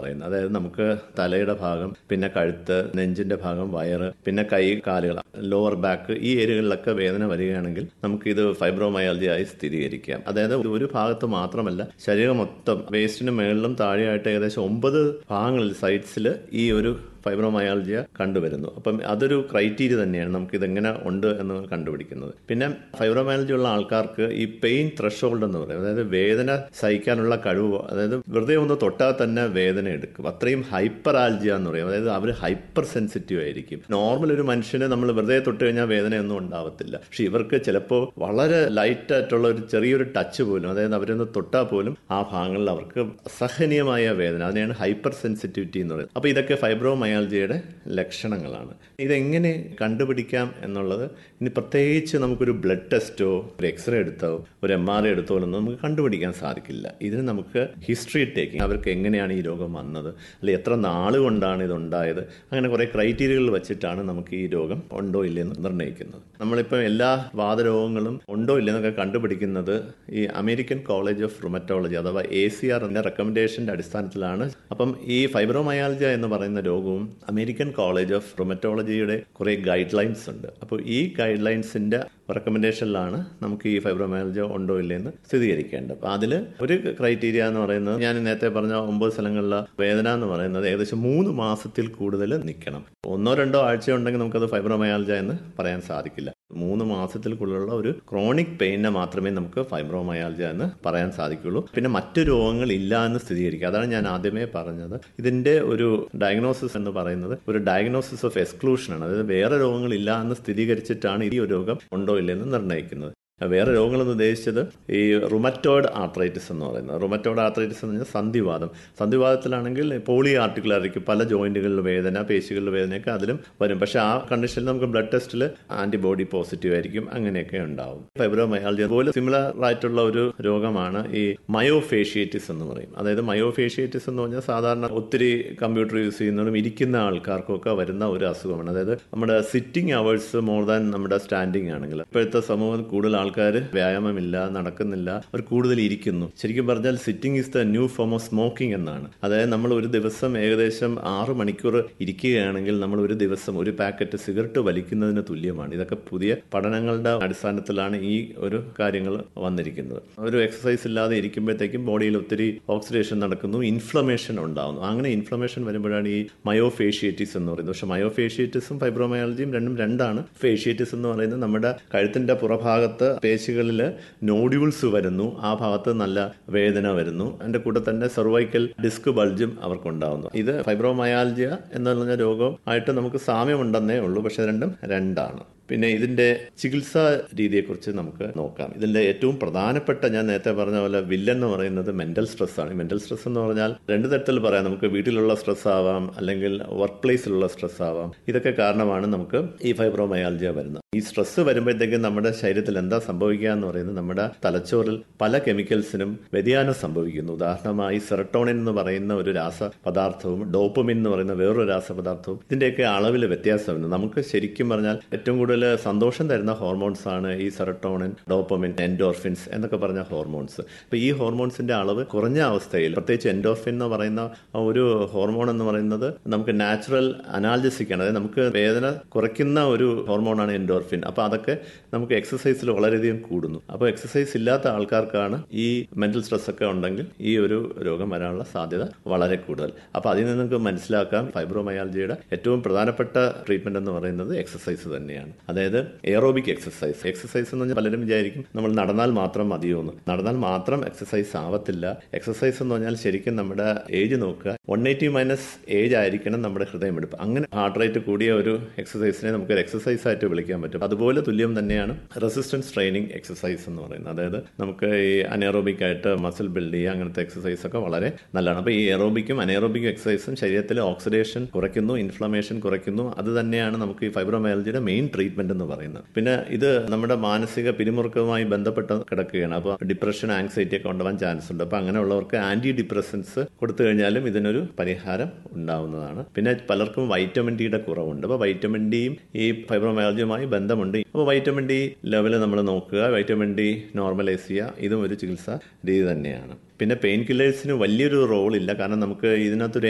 പറയുന്നത് അതായത് നമുക്ക് തലയുടെ ഭാഗം പിന്നെ കഴുത്ത് നെഞ്ചിന്റെ ഭാഗം വയറ് പിന്നെ കൈ കാലുകൾ ലോവർ ബാക്ക് ഈ ഏരിയകളിലൊക്കെ വേദന വരികയാണെങ്കിൽ നമുക്ക് ഇത് ഫൈബ്രോമയാലജി ആയി സ്ഥിരീകരിക്കാം അതായത് ഒരു ഭാഗത്ത് മാത്രമല്ല ശരീരം മൊത്തം വേസ്റ്റിന് മുകളിലും താഴെയായിട്ട് ഏകദേശം ഒമ്പത് ഭാഗങ്ങളിൽ സൈഡ്സിൽ ഈ ഒരു ഫൈബ്രോമയാൾജിയ കണ്ടുവരുന്നു അപ്പം അതൊരു ക്രൈറ്റീരിയ തന്നെയാണ് നമുക്ക് ഇതെങ്ങനെ ഉണ്ട് എന്ന് കണ്ടുപിടിക്കുന്നത് പിന്നെ ഫൈബ്രോമയാൾജി ഉള്ള ആൾക്കാർക്ക് ഈ പെയിൻ ത്രഷോൾഡ് എന്ന് പറയും അതായത് വേദന സഹിക്കാനുള്ള കഴിവ് അതായത് വെറുതെ ഒന്ന് തൊട്ടാൽ തന്നെ വേദന എടുക്കും അത്രയും ഹൈപ്പർ ആൽജിയ എന്ന് പറയും അതായത് അവർ ഹൈപ്പർ സെൻസിറ്റീവ് ആയിരിക്കും നോർമൽ ഒരു മനുഷ്യന് നമ്മൾ വെറുതെ തൊട്ട് കഴിഞ്ഞാൽ വേദനയൊന്നും ഉണ്ടാവത്തില്ല പക്ഷെ ഇവർക്ക് ചിലപ്പോൾ വളരെ ലൈറ്റ് ആയിട്ടുള്ള ഒരു ചെറിയൊരു ടച്ച് പോലും അതായത് അവരൊന്ന് തൊട്ടാൽ പോലും ആ ഭാഗങ്ങളിൽ അവർക്ക് അസഹനീയമായ വേദന അതിനെയാണ് ഹൈപ്പർ സെൻസിറ്റിവിറ്റി എന്ന് പറയുന്നത് അപ്പോൾ ഇതൊക്കെ ഫൈബ്രോമയാൾജിയുടെ ലക്ഷണങ്ങളാണ് ഇതെങ്ങനെ കണ്ടുപിടിക്കാം എന്നുള്ളത് ഇനി പ്രത്യേകിച്ച് നമുക്കൊരു ബ്ലഡ് ടെസ്റ്റോ ഒരു എക്സ്റേ എടുത്തോ ഒരു എം ആർ ഐ എടുത്തോ ഒന്നും നമുക്ക് കണ്ടുപിടിക്കാൻ സാധിക്കില്ല ഇതിന് നമുക്ക് ഹിസ്റ്ററി ടേക്കിംഗ് അവർക്ക് എങ്ങനെയാണ് ഈ രോഗം വന്നത് അല്ലെങ്കിൽ എത്ര നാൾ കൊണ്ടാണ് ഇതുണ്ടായത് അങ്ങനെ കുറേ ക്രൈറ്റീരിയകൾ വെച്ചിട്ടാണ് നമുക്ക് ഈ രോഗം ഉണ്ടോ ഇല്ലെന്ന് നിർണ്ണയിക്കുന്നത് നമ്മളിപ്പോൾ എല്ലാ വാതരോഗങ്ങളും ഉണ്ടോ ഇല്ലെന്നൊക്കെ കണ്ടുപിടിക്കുന്നത് ഈ American college of rheumatology A C R ആർ എന്ന റെക്കമെൻഡേഷന്റെ അടിസ്ഥാനത്തിലാണ് അപ്പം ഈ ഫൈബ്രോമയാൾജ എന്ന് പറയുന്ന രോഗവും അമേരിക്കൻ കോളേജ് ഓഫ് റുമറ്റോളജിയുടെ കുറേ ഗൈഡ് ലൈൻസ് ഉണ്ട് അപ്പോൾ ഈ ഗൈഡ് ലൈൻസിന്റെ റെക്കമെൻഡേഷനിലാണ് നമുക്ക് ഈ ഫൈബ്രോമയാൾജ ഉണ്ടോ ഇല്ലെന്ന് സ്ഥിരീകരിക്കേണ്ടത് അപ്പോൾ അതിൽ ഒരു ക്രൈറ്റീരിയ എന്ന് പറയുന്നത് ഞാൻ നേരത്തെ പറഞ്ഞ ഒമ്പത് സ്ഥലങ്ങളിലെ വേദന എന്ന് പറയുന്നത് ഏകദേശം മൂന്ന് മാസത്തിൽ കൂടുതൽ നിൽക്കണം ഒന്നോ രണ്ടോ ആഴ്ച ഉണ്ടെങ്കിൽ നമുക്കത് ഫൈബ്രോമയാൾജ എന്ന് പറയാൻ സാധിക്കില്ല മൂന്ന് മാസത്തിൽ കൂടുതലുള്ള ഒരു ക്രോണിക് പെയിനെ മാത്രമേ നമുക്ക് ഫൈബ്രോമയാൾജ എന്ന് പറയാൻ സാധിക്കുള്ളൂ പിന്നെ മറ്റു രോഗങ്ങൾ ഇല്ല എന്ന് സ്ഥിരീകരിക്കുക അതാണ് ഞാൻ ആദ്യമേ പറഞ്ഞത് ഇതിന്റെ ഒരു ഡയഗ്നോസിസ് എന്ന് പറയുന്നത് ഒരു ഡയഗ്നോസിസ് ഓഫ് എക്സ്ക്ലൂഷൻ ആണ് അതായത് വേറെ രോഗങ്ങൾ ഇല്ല എന്ന് സ്ഥിരീകരിച്ചിട്ടാണ് ഈ ഒരു രോഗം ഉണ്ടോ ഇല്ലെന്ന് നിർണ്ണയിക്കുന്നത് വേറെ രോഗങ്ങളെന്ന് ഉദ്ദേശിച്ചത് ഈ റുമറ്റോയിഡ് ആർത്രൈറ്റിസ് എന്ന് പറയുന്നത് റുമറ്റോയിഡ് ആർത്രൈറ്റിസ് എന്ന് പറഞ്ഞാൽ സന്ധിവാദം സന്ധിവാദത്തിലാണെങ്കിൽ പോളി ആർട്ടിക്കുലായിരിക്കും പല ജോയിന്റുകളിൽ വേദന പേശികളിൽ വേദനയൊക്കെ അതിലും വരും പക്ഷെ ആ കണ്ടീഷനിൽ നമുക്ക് ബ്ലഡ് ടെസ്റ്റിൽ ആന്റിബോഡി പോസിറ്റീവ് ആയിരിക്കും അങ്ങനെയൊക്കെ ഉണ്ടാവും ഫൈബ്രോമയാൾജി അതുപോലെ സിമിലർ ആയിട്ടുള്ള ഒരു രോഗമാണ് ഈ മയോഫേഷ്യേറ്റിസ് എന്ന് പറയും അതായത് മയോഫേഷ്യേറ്റിസ് എന്ന് പറഞ്ഞാൽ സാധാരണ ഒത്തിരി കമ്പ്യൂട്ടർ യൂസ് ചെയ്യുന്നതും ഇരിക്കുന്ന ആൾക്കാർക്കൊക്കെ വരുന്ന ഒരു അസുഖമാണ് അതായത് നമ്മുടെ സിറ്റിംഗ് അവേഴ്സ് മോർ ദാൻ നമ്മുടെ സ്റ്റാൻഡിങ് ആണെങ്കിൽ ഇപ്പോഴത്തെ സമൂഹത്തിൽ കൂടുതൽ ആൾക്കാർ വ്യായാമമില്ല നടക്കുന്നില്ല അവർ കൂടുതൽ ഇരിക്കുന്നു ശരിക്കും പറഞ്ഞാൽ sitting is the new form of smoking എന്നാണ് അതായത് നമ്മൾ ഒരു ദിവസം ഏകദേശം ആറ് മണിക്കൂർ ഇരിക്കുകയാണെങ്കിൽ നമ്മൾ ഒരു ദിവസം ഒരു പാക്കറ്റ് സിഗരറ്റ് വലിക്കുന്നതിന് തുല്യമാണ് ഇതൊക്കെ പുതിയ പഠനങ്ങളുടെ അടിസ്ഥാനത്തിലാണ് ഈ ഒരു കാര്യങ്ങൾ വന്നിരിക്കുന്നത് ഒരു എക്സസൈസ് ഇല്ലാതെ ഇരിക്കുമ്പോഴത്തേക്കും ബോഡിയിൽ ഒത്തിരി ഓക്സിഡേഷൻ നടക്കുന്നു ഇൻഫ്ലമേഷൻ ഉണ്ടാകുന്നു അങ്ങനെ ഇൻഫ്ലമേഷൻ വരുമ്പോഴാണ് ഈ മയോഫേഷ്യേറ്റിസ് എന്ന് പറയുന്നത് പക്ഷെ മയോഫേഷ്യേറ്റിസും ഫൈബ്രോമയാലജിയും രണ്ടും രണ്ടാണ് ഫേഷ്യേറ്റിസ് എന്ന് പറയുന്നത് നമ്മുടെ കഴുത്തിന്റെ പുറഭാഗത്ത് പേശികളിൽ നോഡ്യൂൾസ് വരുന്നു ആ ഭാഗത്ത് നല്ല വേദന വരുന്നു അതിന്റെ കൂടെ തന്നെ സെർവൈക്കൽ ഡിസ്ക് ബൾജും അവർക്കുണ്ടാവുന്നു ഇത് ഫൈബ്രോമയാൽജിയ എന്ന് പറഞ്ഞ രോഗം ആയിട്ട് നമുക്ക് സാമ്യമുണ്ടെന്നേ ഉള്ളൂ പക്ഷെ രണ്ടും രണ്ടാണ് പിന്നെ ഇതിന്റെ ചികിത്സാ രീതിയെക്കുറിച്ച് നമുക്ക് നോക്കാം ഇതിന്റെ ഏറ്റവും പ്രധാനപ്പെട്ട ഞാൻ നേരത്തെ പറഞ്ഞ പോലെ വില്ലൻ എന്ന് പറയുന്നത് മെന്റൽ സ്ട്രെസ് ആണ് മെന്റൽ സ്ട്രെസ് എന്ന് പറഞ്ഞാൽ രണ്ട് തരത്തിൽ പറയാം നമുക്ക് വീട്ടിലുള്ള സ്ട്രെസ് ആവാം അല്ലെങ്കിൽ വർക്ക് പ്ലേസിലുള്ള സ്ട്രെസ് ആവാം ഇതൊക്കെ കാരണമാണ് നമുക്ക് ഈ ഫൈബ്രോമയാൾജിയ വരുന്നത് ഈ സ്ട്രെസ് വരുമ്പോഴത്തേക്കും നമ്മുടെ ശരീരത്തിൽ എന്താ സംഭവിക്കുക എന്ന് പറയുന്നത് നമ്മുടെ തലച്ചോറിൽ പല കെമിക്കൽസിനും വ്യതിയാനം സംഭവിക്കുന്നു ഉദാഹരണമായി സെറട്ടോണിൻ എന്ന് പറയുന്ന ഒരു രാസ പദാർത്ഥവും ഡോപ്പമിൻ എന്ന് പറയുന്ന വേറൊരു രാസപദാർത്ഥവും ഇതിന്റെയൊക്കെ അളവിൽ വ്യത്യാസമുണ്ട് നമുക്ക് ശരിക്കും പറഞ്ഞാൽ ഏറ്റവും കൂടുതൽ സന്തോഷം തരുന്ന ഹോർമോൺസ് ആണ് ഈ സെറട്ടോണിൻ ഡോപ്പമിൻ എൻഡോർഫിൻസ് എന്നൊക്കെ പറഞ്ഞ ഹോർമോൺസ് അപ്പൊ ഈ ഹോർമോൺസിന്റെ അളവ് കുറഞ്ഞ അവസ്ഥയിൽ പ്രത്യേകിച്ച് എൻഡോർഫിൻ എന്ന് പറയുന്ന ഒരു ഹോർമോൺ എന്ന് പറയുന്നത് നമുക്ക് നാച്ചുറൽ അനാൽജസിക് ആണ് അതായത് നമുക്ക് വേദന കുറയ്ക്കുന്ന ഒരു ഹോർമോണാണ് എൻഡോർഫിൻ അപ്പൊ അതൊക്കെ നമുക്ക് എക്സസൈസിൽ വളരെയധികം കൂടുന്നു അപ്പോൾ എക്സസൈസ് ഇല്ലാത്ത ആൾക്കാർക്കാണ് ഈ മെന്റൽ സ്ട്രെസ് ഒക്കെ ഉണ്ടെങ്കിൽ ഈ ഒരു രോഗം വരാനുള്ള സാധ്യത വളരെ കൂടുതൽ അപ്പൊ അതിൽ നിന്ന് നമുക്ക് മനസ്സിലാക്കാം ഫൈബ്രോമയാൾജിയുടെ ഏറ്റവും പ്രധാനപ്പെട്ട ട്രീറ്റ്മെന്റ് എന്ന് പറയുന്നത് എക്സസൈസ് തന്നെയാണ് അതായത് എയറോബിക് എക്സസൈസ് എക്സസൈസ് എന്ന് പറഞ്ഞാൽ പലരും വിചാരിക്കും നമ്മൾ നടന്നാൽ മാത്രം മതിയോന്ന് നടന്നാൽ മാത്രം എക്സസൈസ് ആവത്തില്ല എക്സസൈസ് എന്ന് പറഞ്ഞാൽ ശരിക്കും നമ്മുടെ ഏജ് നോക്കുക വൺ എയ്റ്റി മൈനസ് ഏജ് ആയിരിക്കണം നമ്മുടെ ഹൃദയമെടുപ്പ് അങ്ങനെ ഹാർട്ട് റേറ്റ് കൂടിയ ഒരു എക്സസൈസിനെ നമുക്ക് ഒരു എക്സസൈസ് ആയിട്ട് വിളിക്കാൻ പറ്റും അതുപോലെ തുല്യം തന്നെയാണ് റെസിസ്റ്റൻസ് ട്രെയിനിങ് എക്സസൈസ് എന്ന് പറയുന്നത് അതായത് നമുക്ക് ഈ അനേറോബിക് ആയിട്ട് മസിൽ ബിൽഡ് ചെയ്യുക അങ്ങനത്തെ എക്സസൈസ് ഒക്കെ വളരെ നല്ലതാണ് അപ്പോൾ ഈ എറോബിക്കും അനേറോബിക്കും എക്സസൈസും ശരീരത്തിലെ ഓക്സിഡേഷൻ കുറയ്ക്കുന്നു ഇൻഫ്ലമേഷൻ കുറയ്ക്കുന്നു അത് തന്നെയാണ് നമുക്ക് ഈ ഫൈബ്രോമയാലജിയുടെ മെയിൻ ട്രീറ്റ്മെന്റ് എന്ന് പറയുന്നത് പിന്നെ ഇത് നമ്മുടെ മാനസിക പിരിമുറുക്കവുമായി ബന്ധപ്പെട്ട് കിടക്കുകയാണ് അപ്പോൾ ഡിപ്രഷൻ ആങ്സൈറ്റി ഒക്കെ ഉണ്ടാവാൻ ചാൻസ് ഉണ്ട് അപ്പോൾ അങ്ങനെയുള്ളവർക്ക് ആന്റി ഡിപ്രസൻസ് കൊടുത്തു കഴിഞ്ഞാലും ഇതിനൊരു പരിഹാരം ഉണ്ടാവുന്നതാണ് പിന്നെ പലർക്കും വൈറ്റമിൻ ഡിയുടെ കുറവുണ്ട് അപ്പോൾ വൈറ്റമിൻ ഡിയും ഈ ഫൈബ്രോമയാലജിയുമായി ബന്ധമുണ്ട് അപ്പോൾ വൈറ്റമിൻ ഡി ലെവൽ നമ്മൾ നോക്കുക വൈറ്റമിൻ ഡി നോർമലൈസ് ചെയ്യുക ഇതും ഒരു ചികിത്സാ രീതി തന്നെയാണ് പിന്നെ പെയിൻ കില്ലേഴ്സിന് വലിയൊരു റോൾ ഇല്ല കാരണം നമുക്ക് ഇതിനകത്തൊരു